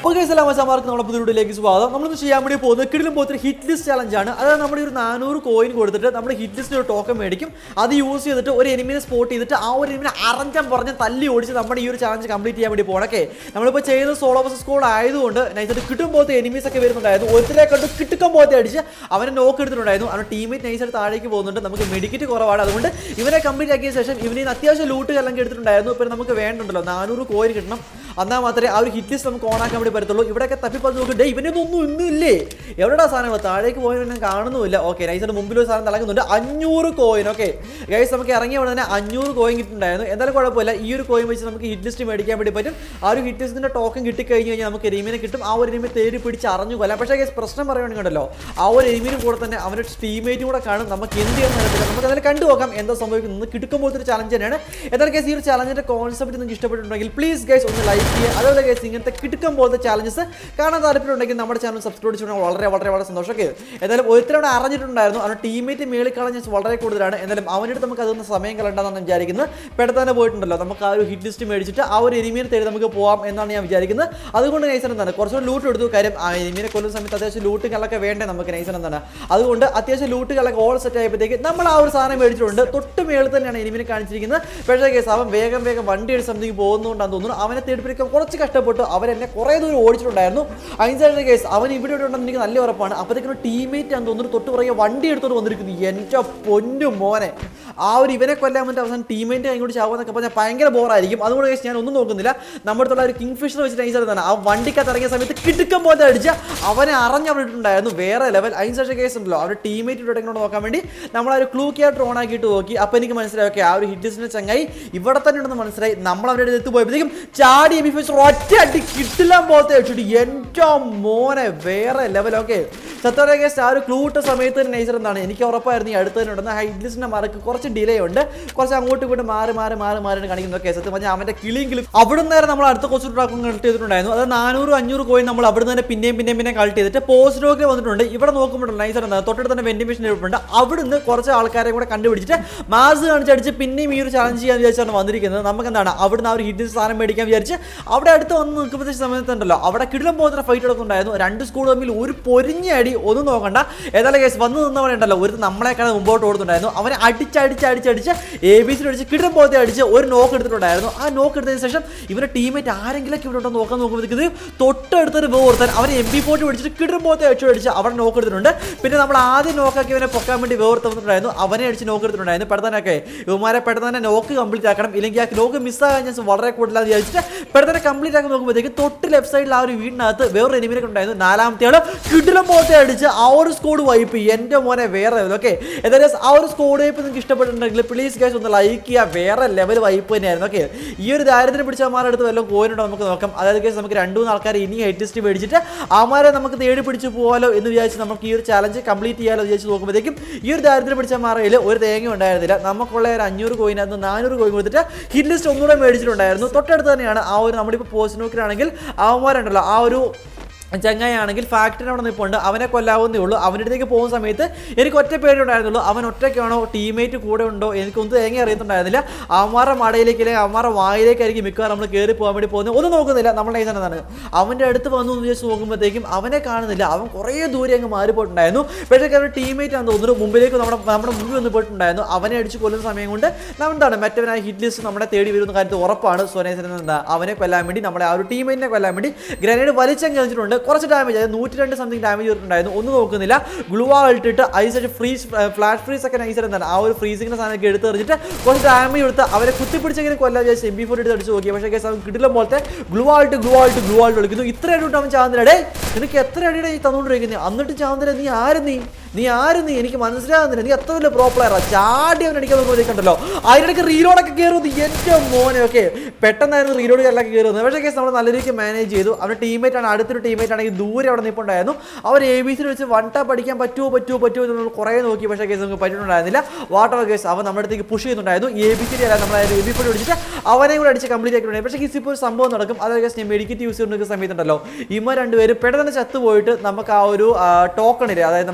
അപ്പോൾ കേസ് എല്ലാം മച്ചാമാർക്ക് നമ്മുടെ പുതിയയിലേക്ക് സ്വാഗതം നമ്മളിന്ന് ചെയ്യാൻ വേണ്ടി പോകുന്നത് കിടിലും പോലത്തെ ഹിറ്റ് ലിസ്റ്റ് ചലഞ്ച് ആണ് അതായത് നമ്മുടെ ഒരു നാനൂറ് കോയിൻ കൊടുത്തിട്ട് നമ്മുടെ ഹിറ്റ് ലിസ്റ്റിൽ ഒരു ടോക്കൺ മേടിക്കും അത് യൂസ് ചെയ്തിട്ട് ഒരു എനിമിനെ സ്പോട്ട് ചെയ്തിട്ട് ആ ഒരു എനിമിനെ അറഞ്ചം പറഞ്ഞ് തല്ലി ഓടിച്ച് നമ്മുടെ ഈ ഒരു ചലഞ്ച് കംപ്ലീറ്റ് ചെയ്യാൻ വേണ്ടി പോകണം ഓക്കെ നമ്മളിപ്പോൾ ചെയ്യുന്നത് സോളോ ബസ് സ്കോൾ ആയതുകൊണ്ട് നൈസായിട്ട് കിട്ടും പോലത്തെ എനിമീസ് ഒക്കെ വരുന്നുണ്ടായിരുന്നു ഒരുത്തിനെ കണ്ട് കിട്ടുക്കം പോലത്തെ അടിച്ച് അവനെ നോക്ക് എടുത്തിട്ടുണ്ടായിരുന്നു അവൻ ടീമേറ്റ് നൈസായിട്ട് താഴേക്ക് പോകുന്നുണ്ട് നമുക്ക് മെഡിക്കറ്റ് കുറവാണ് അതുകൊണ്ട് ഇവനെ കംപ്ലീറ്റ് ആക്കിയ ശേഷം ഇവന് ഇന്ന് അത്യാവശ്യം ലൂട്ട് എല്ലാം എടുത്തിട്ടുണ്ടായിരുന്നു ഇപ്പം നമുക്ക് വേണ്ടുണ്ടല്ലോ നാനൂറ് കോയിൻ കിട്ടണം എന്നാൽ മാത്രമേ ആ ഒരു ഹിറ്റ് ലിസ്റ്റ് നമുക്ക് ഓൺ ആക്കാൻ വേണ്ടി പറ്റത്തുള്ളൂ ഇവിടെയൊക്കെ തപ്പിപ്പത് നോക്കിയിട്ട് ഇവനൊന്നും ഒന്നും ഇല്ലേ എവിടെടാ സാധനങ്ങൾ താഴേക്ക് പോയി ഞാൻ കാണുന്നുമില്ല ഓക്കെ നൈസിന്റെ മുമ്പിൽ ഒരു സാധനം തിളങ്ങുന്നുണ്ട് അഞ്ഞൂറ് കോയിൻ ഓക്കെ ഗൈസ് നമുക്ക് ഇറങ്ങിയ ഉടനെ തന്നെ അഞ്ഞൂറ് കോയിൻ കിട്ടുന്നുണ്ടായിരുന്നു എന്തായാലും കുഴപ്പമില്ല ഈ ഒരു കോയിൻ വെച്ച് നമുക്ക് ഹിറ്റ് ലിസ്റ്റ് മേടിക്കാൻ വേണ്ടി പറ്റും ആ ഒരു ഹിറ്റ് ലിസ്റ്റിന്റെ ടോക്കൺ കിട്ടിക്കഴിഞ്ഞ് കഴിഞ്ഞാൽ നമുക്ക് എരിമീനെ കിട്ടും ആ ഒരു എരിമെ തേടി പിടിച്ച് അറിഞ്ഞു കൊല്ലാം പക്ഷേ ഗൈസ് പ്രശ്നം പറയുകയാണെങ്കിലോ ആ ഒരു എരിമീനും കൂടെ തന്നെ അവൻ്റെ ടീമേറ്റും കൂടെ കാണും നമുക്ക് എന്ത് ചെയ്യാൻ നടത്തില്ല നമുക്ക് അതിൽ കണ്ടു നോക്കാം എന്താ സംഭവിക്കുന്നത് കിട്ടുമ്പോഴത്തെ ഒരു ചലഞ്ച് തന്നെയാണ് എന്നാൽ ഗൈസ് ഈ ഒരു ചലഞ്ചിന്റെ കോൺസെപ്റ്റ് നിങ്ങൾക്ക് ഇഷ്ടപ്പെട്ടിട്ടുണ്ടെങ്കിൽ പ്ലീസ് ഗൈസ് ഒന്ന് ലൈക്ക് ചെയ്യുക അതുപോലെ ഗൈസ് ഇങ്ങനത്തെ കിട്ടുക്കം പോലത്തെ ചാലഞ്ചസ് കാണാൻ താല്പര്യമുണ്ടെങ്കിൽ നമ്മുടെ ചാനൽ സബ്സ്ക്രൈബ് ചെയ്യുന്നത് വളരെ വളരെ വളരെ സന്തോഷം ഓക്കെ എന്തായാലും ഒരുത്തരവിടെ അറിഞ്ഞിട്ടുണ്ടായിരുന്നു അവരുടെ ടീമേറ്റ് മേളിൽ ചാൻസ് വളരെ കൂടുതലാണ് എന്തായാലും അവനടുത്ത് നമുക്ക് അതൊന്ന് സമയം കളണ്ടെന്നാണ് വിചാരിക്കുന്നത് പെട്ടെന്ന് തന്നെ പോയിട്ടുണ്ടല്ലോ നമുക്ക് ആ ഒരു ഹിറ്റ് ലിസ്റ്റ് മേടിച്ചിട്ട് ആ ഒരു എനിമീനെ തേടി നമുക്ക് പോകാം എന്നാണ് ഞാൻ വിചാരിക്കുന്നത് അതുകൊണ്ട് നൈസൻ എന്താണ് കുറച്ചുകൂടി ലൂട്ട് എടുത്തു കാര്യം ആ എനിമീനെ കൊല്ലുന്ന സമയത്ത് അത്യാവശ്യം ലൂട്ടുകളൊക്കെ വേണ്ടേ നമുക്ക് നൈസൻ എന്താണ് അതുകൊണ്ട് അത്യാവശ്യം ലൂട്ടുകളൊക്കെ ഓൾ സെറ്റ് ആയപ്പോഴത്തേക്ക് നമ്മൾ ആ ഒരു സാധനം മേടിച്ചിട്ടുണ്ട് തൊട്ട് മേളിൽ തന്നെയാണ് എനിമിനെ കാണിച്ചിരിക്കുന്നത് പക്ഷേ കേസ് അവൻ വേഗം വേഗം വണ്ടി എടുത്ത് സംതിങ് പോകുന്നതുകൊണ്ടാണ് തോന്നുന്നു അവനെ തേടിപ്പിടിക്കാൻ കുറച്ച് കഷ്ടപ്പെട്ടു അവൻ എന്നെ കുറേ ദൂരം ഓടിച്ചിട്ടുണ്ടായിരുന്നു അതിൻ്റെ കേസ് അവൻ ഇവിടെ ഇവിടെ ഉണ്ടെന്ന് എനിക്ക് നല്ല ഉറപ്പാണ് അപ്പോഴത്തേക്കും ടീമേറ്റ് ആണെന്ന് തോന്നുന്നു തൊട്ട് പുറകെ വണ്ടി എടുത്തോണ്ട് വന്നിരിക്കുന്നു എൻ്റെ പൊന്നു മോനെ ആ ഒരു ഇവനെ കൊല്ലാൻ വേണ്ടി അവസാനം ടീമേറ്റ് കൈകൊണ്ട് ചാവുന്നൊക്കെ പറഞ്ഞാൽ ഭയങ്കര ബോറായിരിക്കും അതുകൊണ്ട് കേസ് ഞാൻ ഒന്നും നോക്കുന്നില്ല നമ്മുടെ അടുത്തുള്ള ഒരു കിങ് ഫിഷർ വെച്ചിട്ട് നൈസ് തന്നെ ആ വണ്ടിക്കകത്ത് ഇറങ്ങിയ സമയത്ത് കിടുക്കം പോലെ അടിച്ച് അവനെ അറിഞ്ഞ് അവിടെ ഇട്ടുണ്ടായിരുന്നു വേറെ ലെവൽ അതിന് ശേഷം കേസ് ഉണ്ടല്ലോ അവരുടെ ടീമേറ്റ് ഇവിടെ ഇങ്ങോട്ട് നോക്കാൻ വേണ്ടി നമ്മൾ ആ ഒരു ക്ലൂ ക്യാറ്റ് ഓൺ ആക്കിയിട്ട് നോക്കി അപ്പോൾ എനിക്ക് മനസ്സിലായി ഓക്കെ ആ ഒരു ഹിറ്റിസിന്റെ ചങ്ങായി ഇവിടെ തന്നെ ഉണ്ടെന്ന് മനസ്സിലായി നമ്മൾ അവരുടെ അടുത്ത് പോയപ്പോഴത്തേക്കും ചാടി എം ഫിഷർ ഒറ്റ അടി കിട്ടില്ല പോലത്തെ വെച്ചിട്ട് എൻ്റെ മോനെ വേറെ ലെവൽ ഓക്കെ സത്യം കേസ് ആ ഒരു ക്ലൂ ഇട്ട സമയത്ത് നൈസർ എന്താണ് എനിക്ക് ഉറപ്പായിരുന്നു ഈ അടുത്ത് തന്നെ ഉണ്ടെന്ന് ഹൈറ്റ്ലിസ്റ്റിന്റെ മാർക്ക് കുറച്ച് ഡിലേ ഉണ്ട് കുറച്ച് അങ്ങോട്ടും ഇങ്ങോട്ടും മാറി മാറി മാറി മാറി കാണിക്കുന്നു ഓക്കെ സത്യം പറഞ്ഞാൽ അവന്റെ കിളിയും കിളി അവിടെ നേരെ നമ്മൾ അടുത്ത കുറച്ച് ട്രാക്കും കളക്ട് ചെയ്തിട്ടുണ്ടായിരുന്നു അത് നാനൂറ് അഞ്ഞൂറ് കോയിൻ നമ്മൾ അവിടെ തന്നെ പിന്നെയും പിന്നെയും പിന്നെ കളക്ട് ചെയ്തിട്ട് പോസ്റ്റ് ഡോക്കിൽ വന്നിട്ടുണ്ട് ഇവിടെ നോക്കുമ്പോൾ നൈസർ എന്താണ് തൊട്ടടുത്ത് തന്നെ വെന്റിമേഷൻ ഇരിപ്പുണ്ട് അവിടുന്ന് കുറച്ച് ആൾക്കാരെ കൂടെ കണ്ടുപിടിച്ചിട്ട് മാസ് കാണിച്ചടിച്ച് പിന്നെയും ഈ ഒരു ചലഞ്ച് ചെയ്യാൻ വിചാരിച്ചാണ് വന്നിരിക്കുന്നത് നമുക്ക് എന്താണ് അവിടുന്ന് ആ ഒരു ഹിറ്റ് സാധനം മേടിക്കാൻ വിചാരിച്ച് അവിടെ അടുത്ത് വന്ന് നിൽക്കുമ്പോഴത്തെ സമയത്തുണ്ടല്ലോ അവിടെ കിടിലം പോകുന്ന ഫൈറ്റ് എടുക്കുന്നുണ്ടായിരുന്നു രണ്ട് സ്കൂൾ തമ്മിൽ ഒരു പൊരിഞ്ഞ അടി ഒന്നും നോക്കണ്ട ഏതായാലും കേസ് വന്ന് നിന്നവനെ ഉണ്ടല്ലോ ഒരു നമ്മളെക്കാണ് മുമ്പോട്ട് ഓടുന്നുണ്ടായിരുന്നു അവനെ അടിച്ചടിച്ച് അടിച്ചടിച്ച് എ ബി സി അടിച്ച് കിടം പോലത്തെ അടിച്ച് ഒരു നോക്ക് എടുത്തിട്ടുണ്ടായിരുന്നു ആ നോക്ക് എടുത്തതിന് ശേഷം ഇവരുടെ ടീമേറ്റ് ആരെങ്കിലും ഇവിടെ ഉണ്ടോ നോക്കാൻ നോക്കുമ്പോഴത്തേക്ക് തൊട്ടടുത്തൊരു വേർത്താൻ അവൻ എം ബി ഫോർട്ടി പിടിച്ചിട്ട് കിടം പോലത്തെ അടിച്ചു അടിച്ച് അവിടെ നോക്ക് എടുത്തിട്ടുണ്ട് പിന്നെ നമ്മൾ ആദ്യം നോക്കാക്കി ഇവനെ പൊക്കാൻ വേണ്ടി വേർത്ത് വന്നിട്ടുണ്ടായിരുന്നു അവനെ അടിച്ച് നോക്ക് എടുത്തിട്ടുണ്ടായിരുന്നു പെട്ടെന്നൊക്കെ ഇവന്മാരെ പെട്ടെന്ന് തന്നെ നോക്ക് കംപ്ലീറ്റ് ആക്കണം ഇല്ലെങ്കിൽ ആ നോക്ക് മിസ്സാകാൻ ചാൻസ് വളരെ കൂടുതലാണെന്ന് വിചാരിച്ചിട്ട് പെട്ടെന്ന് കംപ്ലീറ്റ് ആക്കി നോക്കുമ്പോഴത്തേക്ക് തൊട്ട് ലെഫ്റ്റ് സൈഡിൽ ആ ഒരു വീടിനകത്ത് വേറൊരു എനിമിനെ ഉണ്ടായിരുന്നു നാലാമത്തെ ആള് കിടിലം പോലത്തെ അടിച്ച് ആ ഒരു സ്കോഡ് വൈപ്പ് എൻ്റെ മോനെ വേറെ ഓക്കെ ഏതായാലും ആ ഒരു സ്കോഡ് വൈപ്പ് നിങ്ങൾക്ക് ഇഷ്ടപ്പെട്ടിട്ടുണ്ടെങ്കിൽ പ്ലീസ് ഗൈസ് ഒന്ന് ലൈക്ക് ചെയ്യുക വേറെ ലെവൽ വൈപ്പ് തന്നെയായിരുന്നു ഓക്കെ ഈ ഒരു ദാരിദ്ര്യം പിടിച്ച അമ്മാരുടെ അടുത്ത് വല്ലതും കോയിനുണ്ടോ നമുക്ക് നോക്കാം അതായത് ഗൈസ് നമുക്ക് രണ്ട് മൂന്ന് ആൾക്കാർ ഇനി ഹൈറ്റിസ്റ്റ് മേടിച്ചിട്ട് അമാരെ നമുക്ക് തേടി പിടിച്ച് പോകാലോ എന്ന് വിചാരിച്ച് നമുക്ക് ഈ ഒരു ചലഞ്ച് കംപ്ലീറ്റ് ചെയ്യാലോ എന്ന് വിചാരിച്ച് നോക്കുമ്പോഴത്തേക്കും ഈ ഒരു ദാരിദ്ര്യം പിടിച്ച മാറയിൽ ഒരു തേങ്ങ ഉണ്ടായിരുന്നില്ല നമുക്കുള്ള ഒരു അഞ്ഞൂറ് കോയിനകത്ത് നാനൂറ് കോയിൻ കൊടുത്തിട്ട് ഹിറ്റ് ലിസ്റ്റ് ഒന്നുകൂടെ മേടിച്ചിട്ടുണ്ടായിരുന്നു തൊട്ടടുത്ത് തന്നെയാണ് ആ ഒരു നമ്മളിപ്പോൾ പോസ്റ്റ് നോക്കിലാണെങ്കിൽ അവന്മാരുണ്ടല്ലോ ആ ഒരു ചങ്ങായാണെങ്കിൽ ഫാക്ടറി അവിടെ നിൽപ്പുണ്ട് അവനെ കൊല്ലാവുന്നേ ഉള്ളൂ അവൻ്റെ അടുത്തേക്ക് പോകുന്ന സമയത്ത് എനിക്ക് ഒറ്റ പേടി ഉണ്ടായിരുന്നുള്ളൂ അവൻ ഒറ്റയ്ക്കാണോ ടീമേറ്റ് കൂടെ ഉണ്ടോ എനിക്കൊന്നും തേങ്ങ അറിയത്തുണ്ടായിരുന്നില്ല അവന്മാരുടെ മടയിലേക്ക് അല്ലെങ്കിൽ അവന്മാരുടെ വായിലേക്കായിരിക്കും മിക്കവാറും നമ്മൾ കയറി പോകാൻ വേണ്ടി പോകുന്നത് ഒന്നും നോക്കുന്നില്ല നമ്മൾ നൈസാണ് അവൻ്റെ അടുത്ത് വന്നു എന്ന് വിചാരിച്ച് നോക്കുമ്പോഴത്തേക്കും അവനെ കാണുന്നില്ല അവൻ കുറേ ദൂരെ അങ്ങ് മാറിപ്പോയിട്ടുണ്ടായിരുന്നു പക്ഷേ അവരുടെ ടീമേറ്റ് ആണെന്ന് തോന്നുന്നു മുമ്പിലേക്ക് നമ്മുടെ നമ്മുടെ മുമ്പിൽ വന്ന് പോയിട്ടുണ്ടായിരുന്നു അവനെ അടിച്ച് കൊല്ലുന്ന സമയം കൊണ്ട് നമ്മൾ എന്താണ് മറ്റവനായ ഹിറ്റ് ലിസ്റ്റ് നമ്മുടെ തേടി വരുന്ന കാര്യത്തിൽ ഉറപ്പാണ് സോനേസൻ എന്താ അവനെ കൊല്ലാൻ വേണ്ടി നമ്മുടെ ആ ഒരു ടീമേറ്റിനെ കൊല്ലാൻ വേണ്ടി ഗ്രനേഡ് വലിച്ചങ്ങ് കളിച്ചിട്ടുണ്ട് കുറച്ച് ഡാമേജ് അതായത് നൂറ്റി രണ്ട് സംതിങ് ഡാമേജ് ചെയ്തിട്ടുണ്ടായിരുന്നു ഒന്നും നോക്കുന്നില്ല ഗ്ലൂവാ ഇട്ടിട്ട് ഐസ് ഫ്രീസ് ഫ്ലാഷ് ഫ്രീസ് ഒക്കെ നൈസ് എന്താണ് ആ ഒരു ഫ്രീസിങ്ങിന്റെ സാധനമൊക്കെ എടുത്ത് എറിഞ്ഞിട്ട് കുറച്ച് ഡാമേജ് എടുത്ത് അവരെ കുത്തിപ്പിടിച്ചെങ്കിലും കൊല്ലാൻ വിചാരിച്ച് എം ബി ഫോർ എടുത്ത് അടിച്ച് നോക്കി പക്ഷേ കേസ് അവൻ കിട്ടില്ല പോലത്തെ ഗ്ലൂ ആയിട്ട് ഗ്ലൂ ആയിട്ട് ഗ്ലൂ ആയിട്ട് വിളിക്കുന്നു ഇത്ര അടി അവൻ ചാവുന്നില്ല ഡേ നിനക്ക് എത്ര അടിയുടെ ഈ തന്നുകൊണ്ടിരിക്കുന്നത് എന്നിട്ട് ചാവുന്നില്ല നീ ആര് നീ നീ ആര് നീ എനിക്ക് മനസ്സിലാകുന്നില്ല നീ എത്ര വലിയ പ്രോ പ്ലെയറാ ചാടി അവൻ അടിക്കാൻ നോക്കുമ്പോഴേക്കുണ്ടല്ലോ അതിനിടയ്ക്ക് റീലോഡൊക്കെ കയറുന്നത് എൻ്റെ മോനെ ഒക്കെ പെട്ടെന്നായിരുന്നു റീലോഡ് എല്ലാം കയറുന്നത് പക്ഷേ കേസ് നമ്മൾ നല്ല രീതിക്ക് മാനേജ് ചെയ്തു അവരുടെ ടീമേറ്റ് ആണ് അടുത്തൊരു ടീമേറ്റ് ആണെങ്കിൽ ദൂരെ അവിടെ നിൽപ്പുണ്ടായിരുന്നു അവർ എ ബി സിയിൽ വെച്ച് വൺ ടാപ്പ് അടിക്കാൻ പറ്റുമോ പറ്റുമോ പറ്റുമോ എന്ന് നമ്മൾ കുറേ നോക്കി പക്ഷേ കേസ് നമുക്ക് പറ്റുന്നുണ്ടായിരുന്നില്ല വാട്ടർ കേസ് അവൻ നമ്മുടെ അടുത്തേക്ക് പുഷ് ചെയ്യുന്നുണ്ടായിരുന്നു എ ബി സി അല്ല നമ്മൾ എ ബി ഫോർ അടിച്ചിട്ട് അവനെ കൂടെ അടിച്ച് കംപ്ലീറ്റ് ആക്കിയിട്ടുണ്ടായിരുന്നു പക്ഷേ കേസ് ഇപ്പോൾ ഒരു സംഭവം നടക്കും അതായത് കേസ് ഞാൻ മെഡിക്കറ്റ് യൂസ് ചെയ്യുന്ന സമയത്തുണ്ടല്ലോ ഇമ്മ രണ്ടുപേരും പെട്ടെന്ന് തന്നെ ചത്തുപോയിട്ട് നമുക്ക് ആ ഒരു ടോക്കൺ ഇല്ലേ അതായത് നമ്മൾ ആ ഒരു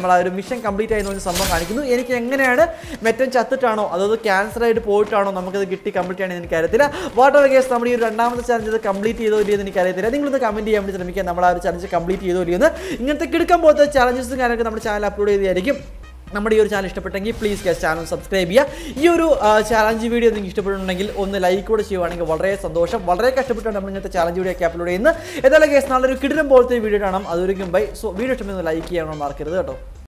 മിഷൻ കംപ്ലീറ്റ് ആയി എന്ന് പറഞ്ഞ സംഭവം കാണിക്കുന്നു എനിക്ക് എങ്ങനെയാണ് മെറ്റൻ ചത്തിട്ടാണോ അതായത് ക്യാൻസർ ആയിട്ട് പോയിട്ടാണോ നമുക്കത് കിട്ടി കംപ്ലീറ്റ് ആണെന്ന് എനിക്കറിയത്തില്ല വാട്ടർ കേസ് നമ്മുടെ ഈ ഒരു രണ്ടാമത്തെ ചലഞ്ച് ഇത് കംപ്ലീറ്റ് ചെയ്തോ ഇല്ലയോ എന്ന് എനിക്കറിയത്തില്ല നിങ്ങളൊന്ന് കമൻറ്റ് ചെയ്യാൻ വേണ്ടി ശ്രമിക്കുക നമ്മൾ ആ ഒരു ചലഞ്ച് കംപ്ലീറ്റ് ചെയ്തോ ഇല്ലയോ എന്ന് ഇങ്ങനത്തെ കിടക്കാൻ പോലത്തെ ചലഞ്ചസും കാര്യങ്ങളൊക്കെ നമ്മുടെ ചാനൽ അപ്ലോഡ് ചെയ്തായിരിക്കും നമ്മുടെ ഈ ഒരു ചാനൽ ഇഷ്ടപ്പെട്ടെങ്കിൽ പ്ലീസ് ഗസ് ചാനൽ സബ്സ്ക്രൈബ് ചെയ്യുക ഈ ഒരു ചാലഞ്ച് വീഡിയോ നിങ്ങൾക്ക് ഇഷ്ടപ്പെട്ടുണ്ടെങ്കിൽ ഒന്ന് ലൈക്ക് കൂടെ ചെയ്യുവാണെങ്കിൽ വളരെ സന്തോഷം വളരെ കഷ്ടപ്പെട്ടാണ് നമ്മൾ ഇങ്ങനത്തെ ചാലഞ്ച് വീഡിയോ ഒക്കെ അപ്ലോഡ് ചെയ്യുന്നത് ഏതായാലും കേസ് നാളെ ഒരു കിടിലം പോലത്തെ വീഡിയോ കാണാം അതൊരിക്കും ബൈ സോ വീഡിയോ ഇഷ്ടപ്പെടുന്ന ലൈക്ക് ചെയ്യണം മറക്കരുത് കേട്ടോ